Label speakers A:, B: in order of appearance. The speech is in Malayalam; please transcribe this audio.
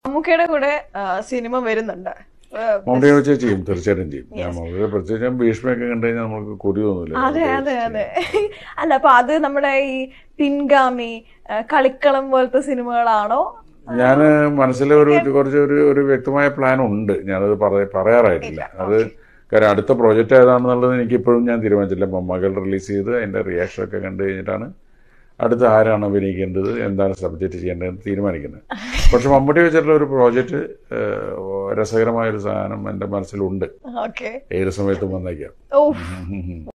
A: മമ്മൂക്കയുടെ കൂടെ ആ, സിനിമ വരുന്നുണ്ട് ആ,
B: മമ്മൂട്ടിയെ വെച്ച് ചെയ്യും തീർച്ചയായിട്ടും ചെയ്യും ഞാൻ മമ്മൂട്ടിയെ പ്രത്യേകിച്ചും ഭീഷ്മയൊക്കെ കണ്ടു കഴിഞ്ഞാൽ നമുക്ക് കൊതി തോന്നില്ല
A: അതെ അതെ അതെ അല്ല അപ്പൊ അത് നമ്മുടെ ഈ പിൻഗാമി ആ, കളിക്കളം പോലത്തെ സിനിമകളാണോ
B: ഞാൻ മനസ്സിൽ ഒരു കുറച്ച് ഒരു ഒരു വ്യക്തമായ പ്ലാൻ ഉണ്ട് ഞാനത് പറ- പറയാറായിട്ടില്ല അത് കാര്യം അടുത്ത പ്രോജക്റ്റ് ഏതാണെന്നുള്ളത് എനിക്ക് ഇപ്പോഴും ഞാൻ തീരുമാനിച്ചില്ല മകൾ റിലീസ് ചെയ്ത് അതിന്റെ റിയാക്ഷൻ ഒക്കെ കണ്ടു കഴിഞ്ഞിട്ടാണ് അടുത്ത ആരാണ് അഭിനയിക്കേണ്ടത് എന്താണ് സബ്ജക്റ്റ് ചെയ്യേണ്ടതെന്ന് തീരുമാനിക്കുന്നത് പക്ഷെ മമ്മൂട്ടി വെച്ചിട്ടുള്ള ഒരു പ്രോജക്റ്റ് രസകരമായ ഒരു സാധനം എൻ്റെ മനസ്സിലുണ്ട്
A: ഓക്കെ
B: ഏത് സമയത്തും വന്നേക്കാം
A: ഓ